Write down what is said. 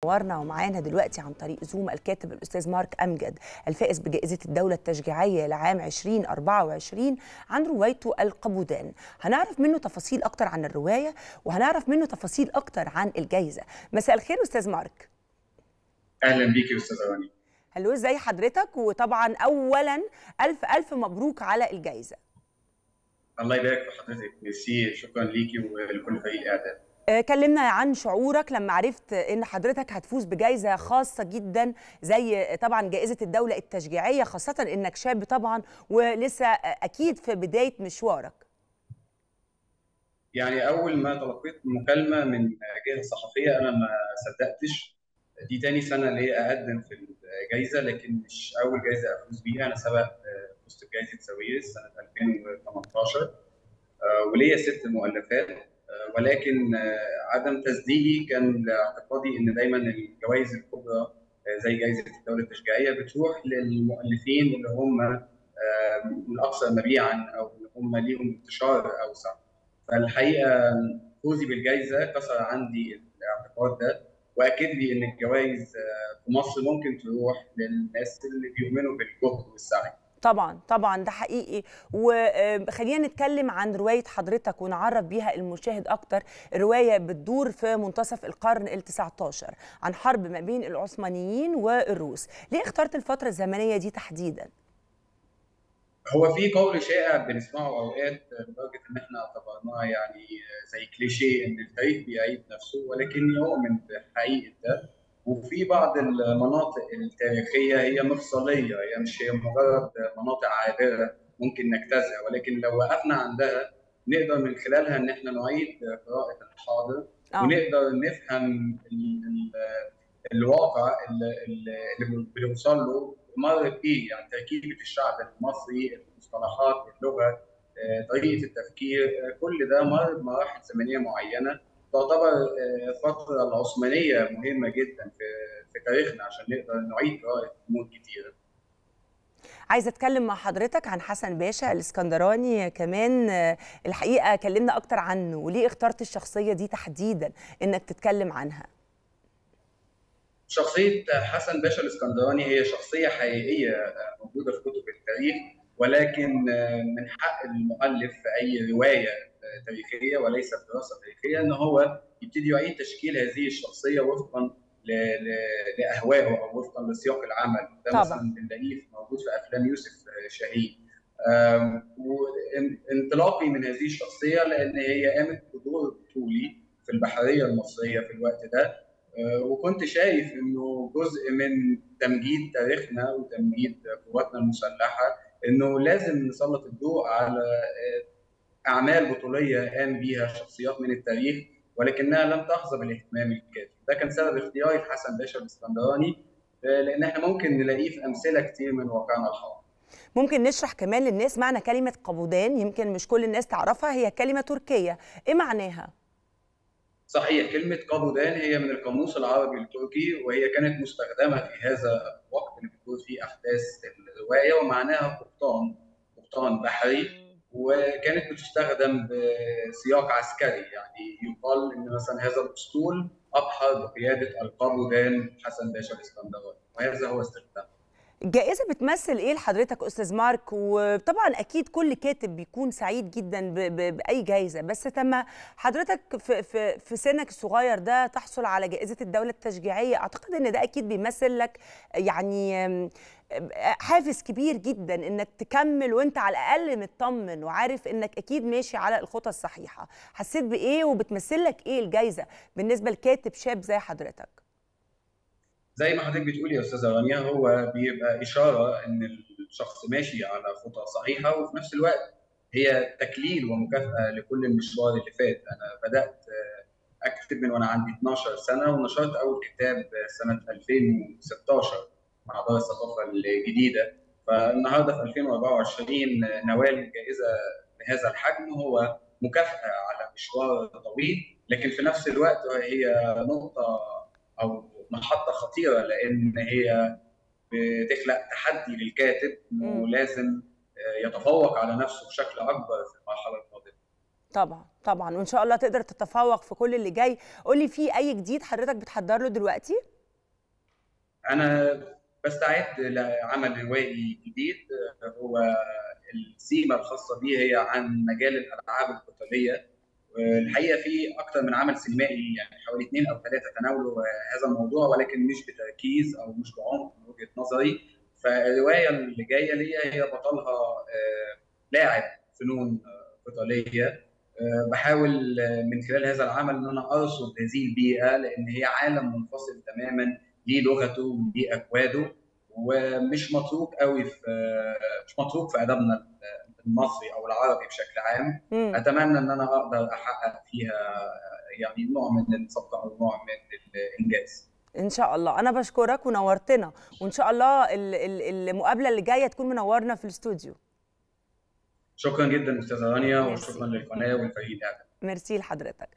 منورنا ومعانا دلوقتي عن طريق زوم الكاتب الاستاذ مارك امجد الفائز بجائزه الدوله التشجيعيه لعام 2024 عن روايته القبودان هنعرف منه تفاصيل اكتر عن الروايه وهنعرف منه تفاصيل اكتر عن الجائزه مساء الخير استاذ مارك اهلا بيكي استاذ راني هلو ازي حضرتك وطبعا اولا الف الف مبروك على الجائزه الله يبارك في حضرتك ميرسي شكرا ليكي ولكل فريق الاعداد كلمنا عن شعورك لما عرفت ان حضرتك هتفوز بجائزه خاصه جدا زي طبعا جائزه الدوله التشجيعيه خاصه انك شاب طبعا ولسه اكيد في بدايه مشوارك يعني اول ما تلقيت مكالمه من جهه صحفيه انا ما صدقتش دي تاني سنه ليا اقدم في الجائزه لكن مش اول جائزه افوز بيها انا سبق فزت بجائزه سويرس سنه 2018 وليا ست مؤلفات ولكن عدم تصديقي كان لاعتقادي ان دايما الجوائز الكبرى زي جائزه الدوله التشجيعيه بتروح للمؤلفين اللي هم الاكثر مبيعا او اللي هم ليهم انتشار اوسع فالحقيقه فوزي بالجائزه كسر عندي الاعتقاد ده واكد لي ان الجوائز في مصر ممكن تروح للناس اللي بيؤمنوا بالجهد والسعي طبعا طبعا ده حقيقي وخلينا نتكلم عن روايه حضرتك ونعرف بيها المشاهد اكتر الروايه بتدور في منتصف القرن ال19 عن حرب ما بين العثمانيين والروس ليه اخترت الفتره الزمنيه دي تحديدا هو في قول شائع بنسمعه اوقات لدرجه ان احنا اعتبرناه يعني زي كليشيه ان التاريخ بيعيد نفسه ولكن يؤمن بحقيقه ده وفي بعض المناطق التاريخيه هي مفصليه هي مش هي مجرد مناطق عابره ممكن نجتازها ولكن لو وقفنا عندها نقدر من خلالها ان احنا نعيد قراءه الحاضر أوه. ونقدر نفهم ال ال الواقع اللي بنوصل له مر بايه يعني تركيبه الشعب المصري المصطلحات اللغه طريقه التفكير كل ده مر بمراحل زمنيه معينه تعتبر الفتره العثمانيه مهمه جدا في في تاريخنا عشان نقدر نعيد قراءه امور كتيره. عايزه اتكلم مع حضرتك عن حسن باشا الاسكندراني كمان الحقيقه كلمنا اكتر عنه وليه اخترت الشخصيه دي تحديدا انك تتكلم عنها. شخصيه حسن باشا الاسكندراني هي شخصيه حقيقيه موجوده في كتب التاريخ ولكن من حق المؤلف في اي روايه تاريخيه وليس دراسه تاريخيه ان هو يبتدي يعيد تشكيل هذه الشخصيه وفقا لاهوائه او وفقا لسياق العمل ده طبعا. مثلا بنلاقيه موجود في افلام يوسف شاهين وانطلاقي من هذه الشخصيه لان هي قامت بدور بطولي في البحريه المصريه في الوقت ده وكنت شايف انه جزء من تمجيد تاريخنا وتمجيد قواتنا المسلحه انه لازم نسلط الضوء على اعمال بطوليه قام بيها شخصيات من التاريخ ولكنها لم تحظى بالاهتمام الكافي ده كان سبب اختياري لحسن باشا الاسكندراني لان احنا ممكن نلاقيه في امثله كتير من واقعنا الحاضر ممكن نشرح كمان للناس معنى كلمه قبودان يمكن مش كل الناس تعرفها هي كلمه تركيه ايه معناها صحيح كلمة قبودان هي من القاموس العربي التركي وهي كانت مستخدمة في هذا الوقت اللي بتدور فيه أحداث الرواية ومعناها قبطان قبطان بحري وكانت بتستخدم بسياق عسكري يعني يقال ان مثلا هذا الاسطول ابحر بقياده القبودان حسن باشا الاسكندراني وهذا هو استخدامه الجائزه بتمثل ايه لحضرتك استاذ مارك وطبعا اكيد كل كاتب بيكون سعيد جدا ب ب باي جائزه بس لما حضرتك في, في, في سنك الصغير ده تحصل على جائزه الدوله التشجيعيه اعتقد ان ده اكيد بيمثل لك يعني حافز كبير جدا انك تكمل وانت على الاقل مطمن وعارف انك اكيد ماشي على الخطى الصحيحه حسيت بايه وبتمثل لك ايه الجائزه بالنسبه لكاتب شاب زي حضرتك زي ما حضرتك بتقولي يا استاذه رانيا هو بيبقى اشاره ان الشخص ماشي على خطى صحيحه وفي نفس الوقت هي تكليل ومكافاه لكل المشوار اللي فات انا بدات اكتب من وانا عندي 12 سنه ونشرت اول كتاب سنه 2016 مع دار الثقافه الجديده فالنهارده في 2024 نوال جائزه بهذا الحجم هو مكافاه على مشوار طويل لكن في نفس الوقت هي نقطه او محطه خطيره لان هي بتخلق تحدي للكاتب انه لازم يتفوق على نفسه بشكل اكبر في المرحله القادمه. طبعا طبعا وان شاء الله تقدر تتفوق في كل اللي جاي قول لي في اي جديد حضرتك بتحضر له دلوقتي؟ انا بستعد لعمل روائي جديد هو السيمه الخاصه بيه هي عن مجال الالعاب القتاليه الحقيقه في اكثر من عمل سينمائي يعني حوالي اثنين او ثلاثه تناولوا هذا الموضوع ولكن مش بتركيز او مش بعمق من وجهه نظري فالروايه اللي جايه ليا هي بطلها لاعب فنون قتاليه بحاول من خلال هذا العمل ان انا ارصد هذه البيئه لان هي عالم منفصل تماما ليه لغته وليه اكواده ومش متروك قوي في مش متروك في ادبنا المصري او العربي بشكل عام م. اتمنى ان انا اقدر احقق فيها يعني نوع من السبق او نوع من الانجاز ان شاء الله انا بشكرك ونورتنا وان شاء الله المقابله اللي جايه تكون منورنا في الاستوديو شكرا جدا استاذه رانيا وشكرا للقناه والفريق ميرسي لحضرتك